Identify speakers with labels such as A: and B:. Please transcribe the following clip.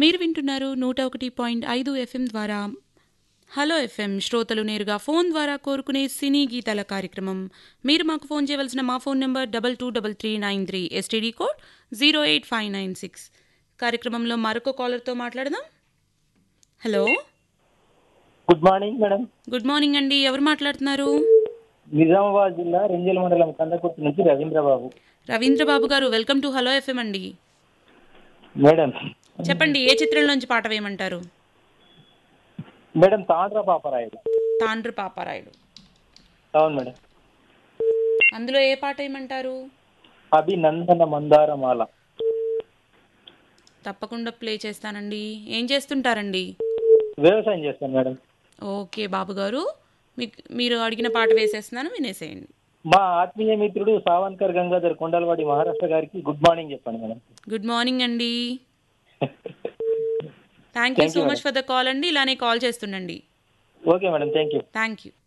A: మీరు వింటున్నారు నూట ఒకటి పాయింట్ ఐదు ఎఫ్ఎం ద్వారా హలో ఎఫ్ఎం శ్రోతలు నేరుగా ఫోన్ ద్వారా కోరుకునే సినీ గీతాల కార్యక్రమం మీరు మాకు ఫోన్ చేయవలసిన మా phone number double two double three nine three STD code zero eight five nine six కార్యక్రమంలో మరొక కాలర్తో మాట్లాడదాం hello
B: good morning madam
A: good morning అండి ఎవరు మాట్లాడుతున్నారు
B: నిజామాబాద్ జిల్లా రెంజల్ మండలం కందకుర్తి నుంచి రవీంద్రబాబు
A: రవీంద్ర బాబు గారు వెల్కమ్ టు హలో ఎఫ్ఎం అండి
B: మేడం
A: చెప్పండి ఏ చిత్రంలోంచి పాట వేయమంటారు
B: మేడం తాండ్ర పాపరాయుడు
A: తాండ్రు పాపారాయుడు
B: అవును మేడం
A: అందులో ఏ పాట వేయమంటారు
B: అభినందన మందారమాల
A: తప్పకుండా ప్లే చేస్తానండి ఏం చేస్తుంటారండి
B: వ్యవసాయం చేస్తాను మేడం
A: ఓకే బాబు గారు మీకు మీరు అడిగిన పాట వేసేస్తున్నాను వినేసేయండి
B: మా ఆత్మీయ మిత్రుడు సావన్కర్ గంగాధర్ కొండలవాడి మహారాష్ట్ర గారికి గుడ్ మార్నింగ్ చెప్పండి మేడం
A: గుడ్ మార్నింగ్ అండి thank you so much for the call అండి ఇలానే కాల్ చేస్తుండండి
B: okay madam thank you
A: thank you